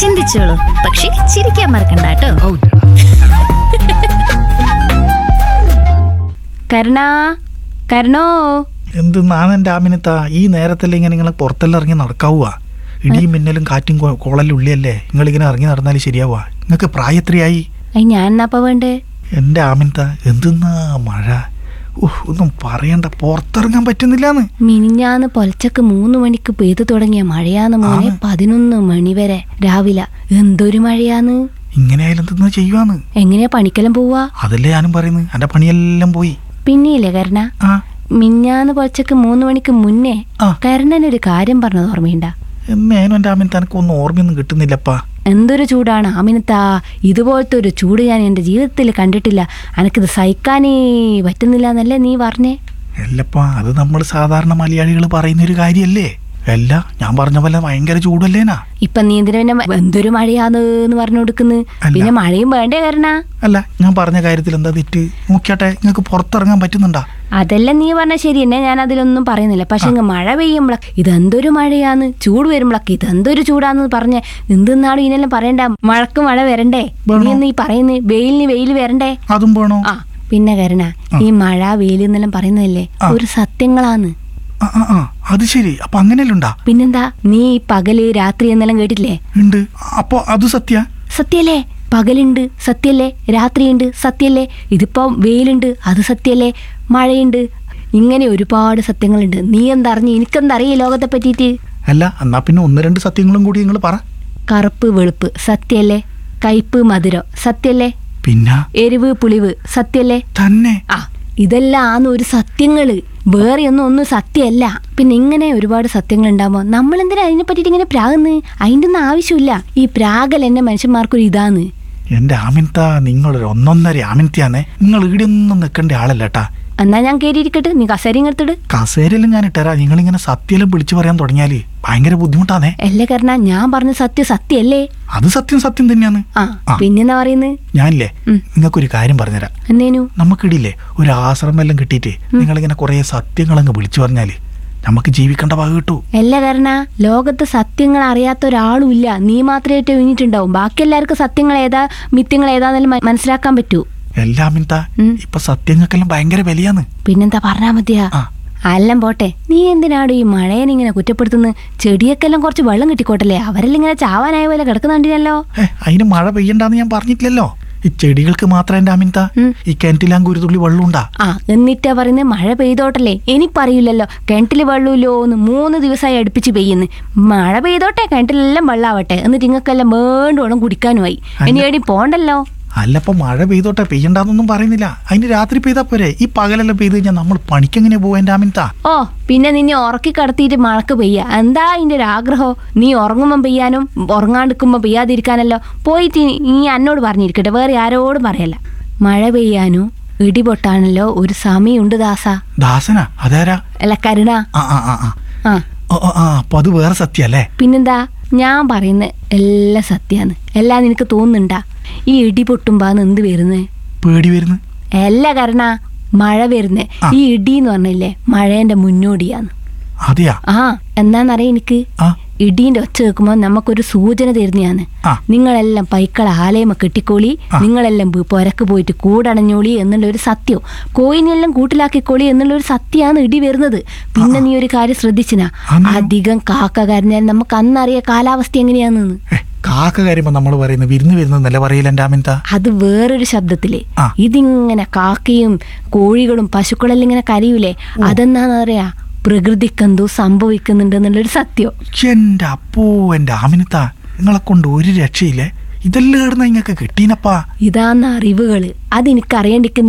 ചിന്തിച്ചോളൂ പക്ഷെ ചിരിക്കാൻ മറക്കണ്ട കേട്ടോ കരുണാ കരുണോ എന്തെന്നാണ് എൻ്റെ ആമിനത്ത ഈ നേരത്തല്ലേ ഇങ്ങനെ നിങ്ങൾ പുറത്തെല്ലാം ഇറങ്ങി നടക്കാവുക ഇടിയും മിന്നലും കാറ്റും കോ- കോളലും ഉള്ളിയല്ലേ നിങ്ങളിങ്ങനെ ഇറങ്ങി നടന്നാൽ ശരിയാവുക നിങ്ങൾക്ക് പ്രായത്രയായി അയ് ഞാൻ എന്നാപ്പ വേണ്ടേ എൻ്റെ ആമിനത്ത എന്തെന്നാ മഴ ഉഹ്, ഒന്നും പറയണ്ട പുറത്തിറങ്ങാൻ പറ്റുന്നില്ലാന്ന് മിനിഞ്ഞാന്ന് പൊലച്ചക്ക് മൂന്ന് മണിക്ക് പെയ്തു തുടങ്ങിയ മഴയാന്ന് മോനെ ആണ്. പതിനൊന്ന് മണി വരെ രാവിലെ എന്തൊരു മഴയാന്ന് ഇങ്ങനെ ആയാലും എന്തെന്നാ ചെയ്യുവാന്ന് എങ്ങനെയാ പണിക്കെല്ലാം പോവാ അതല്ലേ ഞാനും പറയുന്നത് എൻ്റെ പണിയെല്ലാം പോയി പിന്നെയില്ലേ കരുണ ആ മിഞ്ഞാന്ന് പൊലച്ചക്ക് മൂന്ന് മണിക്ക് മുന്നേ ആ. കരുണനൊരു കാര്യം പറഞ്ഞത് ഓർമ്മയുണ്ടാ എന്നേനും എൻ്റെ ആമിനത്ത എനിക്കൊന്നും ഓർമ്മയൊന്നും കിട്ടുന്നില്ലപ്പാ എന്തൊരു ചൂടാണ് ആമിനത്താ ഇതുപോലത്തെ ഒരു ചൂട് ഞാൻ എൻ്റെ ജീവിതത്തിൽ കണ്ടിട്ടില്ല എനിക്കിത് സഹിക്കാനേ പറ്റുന്നില്ല എന്നല്ലേ നീ പറഞ്ഞേ അല്ലപ്പാ അത് നമ്മൾ സാധാരണ മലയാളികൾ പറയുന്ന ഒരു കാര്യല്ലേ അല്ല ഞാൻ പറഞ്ഞ പോലെ ഭയങ്കര ചൂടല്ലേനാ ഇപ്പൊ നീ എന്തിനാ പിന്നെ എന്തൊരു മഴയാന്ന് എന്ന് പറഞ്ഞു കൊടുക്കുന്നു അല്ല. പിന്നെ മഴയും വേണ്ടേ കരുണ അല്ല ഞാൻ പറഞ്ഞ കാര്യത്തിൽ എന്താ തെറ്റ് നോക്കിയാട്ടെ നിങ്ങൾക്ക് പുറത്തിറങ്ങാൻ പറ്റുന്നുണ്ടാ അതെല്ലാം നീ പറഞ്ഞ ശരി തന്നെ ഞാൻ അതിലൊന്നും പറയുന്നില്ല പക്ഷെ ഇങ്ങ് മഴ പെയ്യുമ്പോഴൊക്കെ ഇതെന്തൊരു മഴയാന്ന് ചൂട് വരുമ്പോഴൊക്കെ ഇതെന്തൊരു ചൂടാന്ന് പറഞ്ഞ് എന്തെന്നാണ് ഇതിനെല്ലാം പറയണ്ട മഴക്ക് മഴ വരണ്ടേ വേണോ? നീ എന്ന് ഈ പറയുന്നത് വെയിലിന് വെയിൽ വരണ്ടേ അതും വേണോ ആ പിന്നെ കരുണ ഈ മഴ വെയിൽ എന്നെല്ലാം പറയുന്നതല്ലേ ആ. ഒരു സത്യങ്ങളാന്ന് ആ ആ ആ അത് ശരി അപ്പൊ അങ്ങനെയല്ല ഉണ്ടാ പിന്നെന്താ നീ ഈ പകല് രാത്രി എന്നെല്ലാം കേട്ടില്ലേ ഉണ്ട് അപ്പൊ അത് സത്യ സത്യല്ലേ പകലുണ്ട് സത്യല്ലേ രാത്രിയുണ്ട് സത്യല്ലേ ഇതിപ്പോ വെയിലുണ്ട് അത് സത്യല്ലേ മഴയുണ്ട് ഇങ്ങനെ ഒരുപാട് സത്യങ്ങളുണ്ട് നീ എന്തറിഞ്ഞ് എനിക്കെന്താ അറിയ ലോകത്തെ പറ്റിയിട്ട് അല്ല എന്നാ പിന്നെ ഒന്ന് രണ്ട് സത്യങ്ങളും കൂടി നിങ്ങൾ പറ കറുപ്പ് വെളുപ്പ് സത്യല്ലേ കയ്പ് മധുരം സത്യല്ലേ പിന്നെ എരിവ് പുളിവ് സത്യല്ലേ തന്നെ ആ ഇതെല്ലാം ആണ് ഒരു സത്യങ്ങള് വേറെ ഒന്നും ഒന്നും സത്യമല്ല പിന്നെ ഇങ്ങനെ ഒരുപാട് സത്യങ്ങൾ ഉണ്ടാകുമ്പോൾ നമ്മൾ എന്തിനാ അതിനെ പറ്റിയിട്ട് ഇങ്ങനെ പ്രാകുന്ന് അതിൻ്റെ ഒന്നും ആവശ്യമില്ല ഈ പ്രാഗൽ എന്നെ മനുഷ്യന്മാർക്കൊരു ഇതാന്ന് എന്റെ ആമിൻത നിങ്ങളൊരു ഒന്നൊന്നര ആമിൻത്തിയാന്നേ നിങ്ങൾ ഇവിടെ ഒന്നും നിൽക്കേണ്ട ആളല്ല കേട്ടാ എന്നാ ഞാൻ കയറിയിരിക്കട്ടെ നീ കസേരയും എടുത്തിട്ട് കസേരയിലും ഞാൻ ഇട്ടരാ നിങ്ങളിങ്ങനെ സത്യമെല്ലാം വിളിച്ചു പറയാൻ തുടങ്ങിയാല് ഭയങ്കര ബുദ്ധിമുട്ടാന്നേ അല്ലേ കാരണം ഞാൻ പറഞ്ഞ സത്യം സത്യല്ലേ അത് സത്യം സത്യം തന്നെയാന്ന് ആ ആ. പിന്നെന്താ പറയുന്നത് ഞാനില്ലേ ഉം. നിങ്ങൾക്കൊരു കാര്യം പറഞ്ഞുതരാം എന്നേനു നമുക്കിടില്ലേ ഒരു ആശ്രമം എല്ലാം കിട്ടിയിട്ട് നിങ്ങളിങ്ങനെ കുറേ സത്യങ്ങളങ്ങ് വിളിച്ചു പറഞ്ഞാല് നമുക്ക് ജീവിക്കേണ്ട ഭാഗം കിട്ടൂ അല്ല കാരണ ലോകത്ത് സത്യങ്ങൾ അറിയാത്ത ഒരാളും ഇല്ല നീ മാത്രമായിട്ട് ഒഴിഞ്ഞിട്ടുണ്ടാവും ബാക്കി എല്ലാവർക്കും സത്യങ്ങൾ ഏതാ മിത്യങ്ങൾ ഏതാന്നെല്ലാം മ- മനസ്സിലാക്കാൻ പറ്റൂ എല്ലാം ഇൻതാ ഉം. ഇപ്പൊ സത്യങ്ങൾക്കെല്ലാം ഭയങ്കര വിലയാന്ന് പിന്നെന്താ പറഞ്ഞാ മതിയാ ആ എല്ലാം പോട്ടെ നീ എന്തിനാട് ഈ മഴേനെ ഇങ്ങനെ കുറ്റപ്പെടുത്തുന്നത് ചെടിയൊക്കെല്ലാം കുറച്ച് വെള്ളം കിട്ടിക്കോട്ടല്ലേ അവരെല്ലാം ഇങ്ങനെ ചാവാനായ പോലെ കിടക്കുന്നുണ്ടല്ലോ ഏ അതിന് മഴ പെയ്യണ്ടെന്ന് ഞാൻ പറഞ്ഞിട്ടില്ലല്ലോ ഈ ചെടികൾക്ക് മാത്രം എന്റെ അമിൻത ഉം. ഈ കിണറ്റിലാങ്ക് ഒരു തുള്ളി വെള്ളമുണ്ടാ ആ എന്നിട്ടാ പറയുന്നത് മഴ പെയ്തോട്ടല്ലേ എനിക്കറിയില്ലല്ലോ കിണറ്റിൽ വെള്ളമില്ലോ എന്ന് മൂന്ന് ദിവസമായി അടുപ്പിച്ച് പെയ്യുന്നു മഴ പെയ്തോട്ടെ കിണറ്റിലെല്ലാം വെള്ളാവട്ടെ എന്നിട്ട് ഇങ്ങക്കെല്ലാം വേണ്ടോണം കുടിക്കാനുമായി ഇനി എടി പോണ്ടല്ലോ അല്ലപ്പോ മഴ പെയ്തോട്ടെ പെയ്യണ്ടെന്നൊന്നും പറയുന്നില്ല അതിന് രാത്രി പെയ്താ പോരെ ഈ പകലെല്ലാം പെയ്ത് കഴിഞ്ഞാൽ നമ്മൾ പണിക്കെങ്ങനെ പോവാ എന്റെ അമിൻത ഓ പിന്നെ നിന്നെ ഉറക്കി കടത്തിയിട്ട് മഴക്ക് പെയ്യ എന്താ അതിന്റെ ഒരു ആഗ്രഹം നീ ഉറങ്ങുമ്പം പെയ്യാനും ഉറങ്ങാണ്ടിരിക്കുമ്പോ പെയ്യാതിരിക്കാനല്ലോ പോയിട്ട് നീ എന്നോട് പറഞ്ഞിരിക്കട്ടെ വേറെ ആരോടും പറയല്ല മഴ പെയ്യാനും ഇടിപൊട്ടാണല്ലോ ഒരു സമയമുണ്ട് ദാസ ദാസനാ അതാരാ അല്ല കരുണ ആ ആ ആ ആ ആ ഓ, ഓ, ആ അപ്പൊ അത് വേറെ സത്യല്ലേ പിന്നെന്താ ഞാൻ പറയുന്ന എല്ലാം സത്യാന്ന് എല്ലാം നിനക്ക് തോന്നുന്നുണ്ടാ ഈ ഇടി പൊട്ടുമ്പാന്ന് എന്ത് വരുന്നേ പേടി വരുന്നു അല്ല കരണ മഴ വരുന്നേ ആ. ഈ ഇടി എന്ന് പറഞ്ഞില്ലേ മഴേന്റെ മുന്നോടിയാന്ന് അതെയാ ആ എന്നാന്നറിയ എനിക്ക് ആ ഇടീന്റെ ഒച്ച കേൾക്കുമ്പോൾ നമുക്കൊരു സൂചന തരുന്നതാണ് ആ. നിങ്ങളെല്ലാം പൈക്കള ആലയമ കെട്ടിക്കോളി ആ. നിങ്ങളെല്ലാം പ് പുരക്ക് പോയിട്ട് കൂടണഞ്ഞോളി എന്നുള്ള ഒരു സത്യം കോയിനെല്ലാം കൂട്ടിലാക്കിക്കോളി എന്നുള്ള ഒരു സത്യമാണ് ഇടി വരുന്നത് പിന്നെ നീ ഒരു കാര്യം ശ്രദ്ധിച്ചിനാ അതെയോ? അധികം കാക്ക കരഞ്ഞാൽ നമുക്ക് അന്നറിയ കാലാവസ്ഥ എങ്ങനെയാണെന്ന് ഏ, കാക്ക കാര്യമ്പോ നമ്മൾ പറയുന്നത് വിരുന്ന് വരുന്നതല്ല പറയില്ല എന്റെ അമിൻത അത് വേറൊരു ശബ്ദത്തില് ആ. ഇതിങ്ങനെ കാക്കയും കോഴികളും പശുക്കളെല്ലാം ഇങ്ങനെ കരയൂലേ അതെന്താന്ന് പറയാ പ്രകൃതിക്കെന്തോ സംഭവിക്കുന്നുണ്ട് എന്നുള്ളൊരു സത്യം എന്റെ അപ്പോ എന്റെ ആമിനത്ത നിങ്ങളെ കൊണ്ട് ഒരു രക്ഷയില്ലേ ഇതെല്ലാം ഇടുന്ന ഇങ്ങക്ക് കിട്ടീനപ്പാ ഇതാന്ന അറിവുകള് അതെനിക്കറിയണ്ടിക്ക്